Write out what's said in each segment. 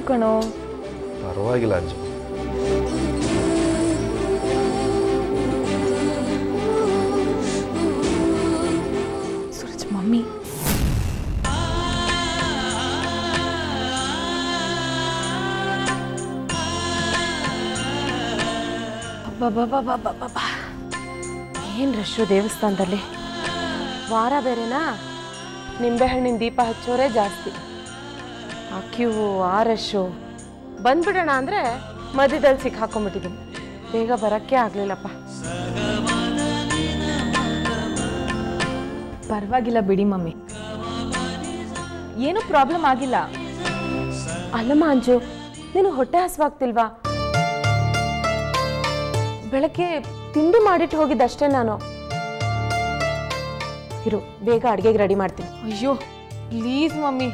ಕಣೋ ಪರವಾಗಿಲ್ಲ ಅಂಜು ಸೂರಜ್ ಮಮ್ಮಿ ಅಬ್ಬಬ್ಬಬ್ಬಬ್ಬಬ್ಬಬ್ಬ. ಏನ್ ರಶ್ಶು ದೇವಸ್ಥಾನದಲ್ಲಿ ವಾರ ಬೇರೆನಾ ನಿಂಬೆಹಣ್ಣಿನ ದೀಪ ಹಚ್ಚೋರೇ ಜಾಸ್ತಿ ಆ ಕ್ಯೂ ಆ ರಶ್ಶು ಬಂದ್ಬಿಡೋಣ ಅಂದ್ರೆ ಮಧ್ಯದಲ್ಲಿ ಸಿಕ್ಕಾಕೊಂಡ್ಬಿಟ್ಟಿದ್ದೀನಿ ಬೇಗ ಬರಕ್ಕೆ ಆಗ್ಲಿಲ್ಲಪ್ಪ ಪರವಾಗಿಲ್ಲ ಬಿಡಿ ಮಮ್ಮಿ ಏನು ಪ್ರಾಬ್ಲಮ್ ಆಗಿಲ್ಲ ಅಲ್ಲಮ್ಮ ಅಂಜು ನೀನು ಹೊಟ್ಟೆ ಹಸುವಾಗ್ತಿಲ್ವಾ ಬೆಳಗ್ಗೆ ತಿಂಡಿ ಮಾಡಿಟ್ಟು ಹೋಗಿದ್ದಷ್ಟೇ ನಾನು ಇರು ಬೇಗ ಅಡುಗೆಗೆ ರೆಡಿ ಮಾಡ್ತೀನಿ ಅಯ್ಯೋ ಪ್ಲೀಸ್ ಮಮ್ಮಿ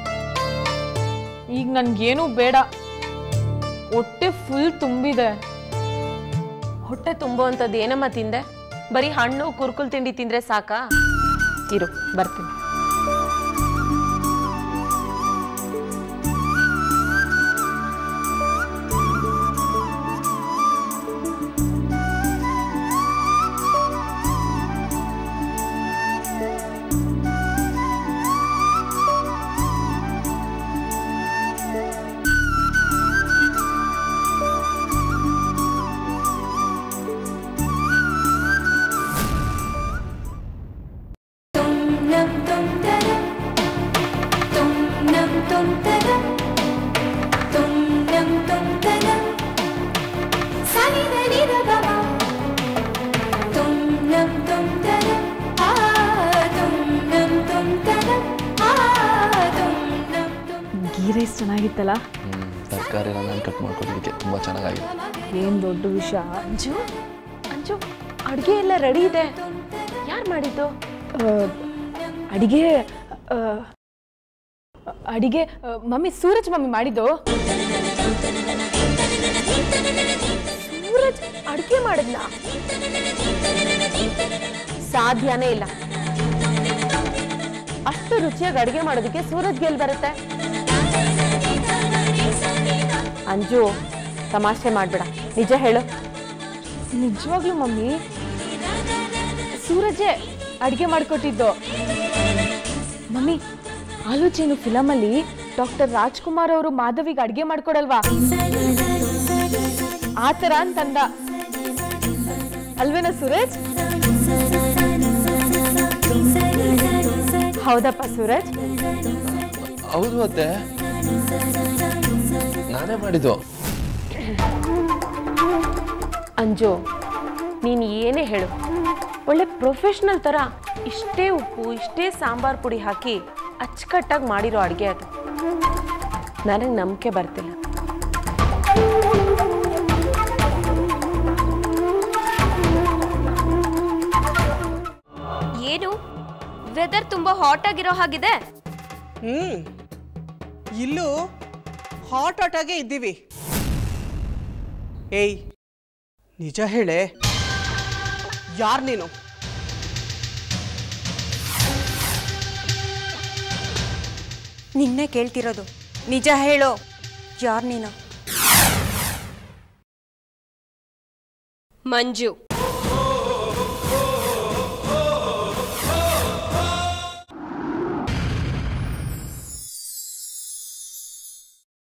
ಈಗ ನನ್ಗೇನು ಬೇಡ ಹೊಟ್ಟೆ ಫುಲ್ ತುಂಬಿದೆ ಹೊಟ್ಟೆ ತುಂಬುವಂಥದ್ದು ಏನಮ್ಮ ತಿಂದೆ ಬರೀ ಹಣ್ಣು ಕುರ್ಕುಲ್ ತಿಂಡಿ ತಿಂದ್ರೆ ಸಾಕಾ ಇರು ಬರ್ತೀನಿ Tum-nam tum-taram. Tum-nam tum-taram. Tum-nam tum-taram. Sa-ni-da-ni-da-ba-ba. Tum-nam tum-taram. Ah, tum-nam tum-taram. Ah, tum-nam tum-taram. Ghee rice ಚೆನ್ನಾಗಿತ್ತಲ್ಲ ತರಕಾರಿ ನಾನು ಕಟ್ ಮಾಡ್ಕೊಡಲಿಕ್ಕೆ ತುಂಬ ಚೆನ್ನಾಗಿದೆ ಏನ್ ದೊಡ್ಡ ವಿಷಯ ಅಂಜು ಅಂಜು ಅಡುಗೆ ಎಲ್ಲ ರೆಡಿ ಇದೆ ಯಾರು ಮಾಡಿದ್ದು ಅಡಿಗೆ ಆ, ಅಡಿಗೆ ಆ, ಮಮ್ಮಿ ಸೂರಜ್ ಮಮ್ಮಿ ಮಾಡಿದ್ದು ಸೂರಜ್ ಅಡುಗೆ ಮಾಡಿದ್ನ ಸಾಧ್ಯನೇ ಇಲ್ಲ ಅಷ್ಟು ರುಚಿಯಾಗಿ ಅಡುಗೆ ಮಾಡೋದಕ್ಕೆ ಸೂರಜ್ ಗೆಲ್ ಬರುತ್ತೆ ಅಂಜು ತಮಾಷೆ ಮಾಡ್ಬೇಡ ನಿಜ ಹೇಳು ನಿಜವಾಗ್ಲೂ ಮಮ್ಮಿ ಸೂರಜೇ ಅಡಿಗೆ ಮಾಡಿಕೊಟ್ಟಿದ್ದು ಮಮ್ಮಿ ಆಲೋಚನೆ ಫಿಲಮಲ್ಲಿ ಡಾಕ್ಟರ್ ರಾಜ್ಕುಮಾರ್ ಅವರು ಮಾಧವಿಗೆ ಅಡಿಗೆ ಮಾಡ್ಕೊಡಲ್ವಾ ಆ ಥರ ಅಂತಂದ ಅಲ್ವೇನಾ ಸೂರಜ್ ಹೌದಪ್ಪ ಸೂರಜ್ ಹೌದು ಮತ್ತೆ ನಾನೇ ಮಾಡಿದ್ದು ಅಂಜು ನೀನು ಏನೇ ಹೇಳು ಒಳ್ಳೆ ಪ್ರೊಫೆಷ್ನಲ್ ಥರ ಇಷ್ಟೇ ಉಪ್ಪು ಇಷ್ಟೇ ಸಾಂಬಾರ್ ಪುಡಿ ಹಾಕಿ ಅಚ್ಚುಕಟ್ಟಾಗಿ ಮಾಡಿರೋ ಅಡುಗೆ ಅದು ನನಗೆ ನಂಬಿಕೆ ಬರ್ತಿಲ್ಲ ಏನು ವೆದರ್ ತುಂಬಾ ಹಾಟ್ ಆಗಿರೋ ಹಾಗಿದೆ ಹ್ಮ್ ಇಲ್ಲೂ ಹಾಟ್ ಹಾಟ್ ಆಗೇ ಇದ್ದೀವಿ ಏಯ್ ನಿಜ ಹೇಳೆ ಯಾರ್ ನೀನು ನಿನ್ನೆ ಕೇಳ್ತಿರೋದು ನಿಜ ಹೇಳೋ ಯಾರ್ ನೀನು ಮಂಜು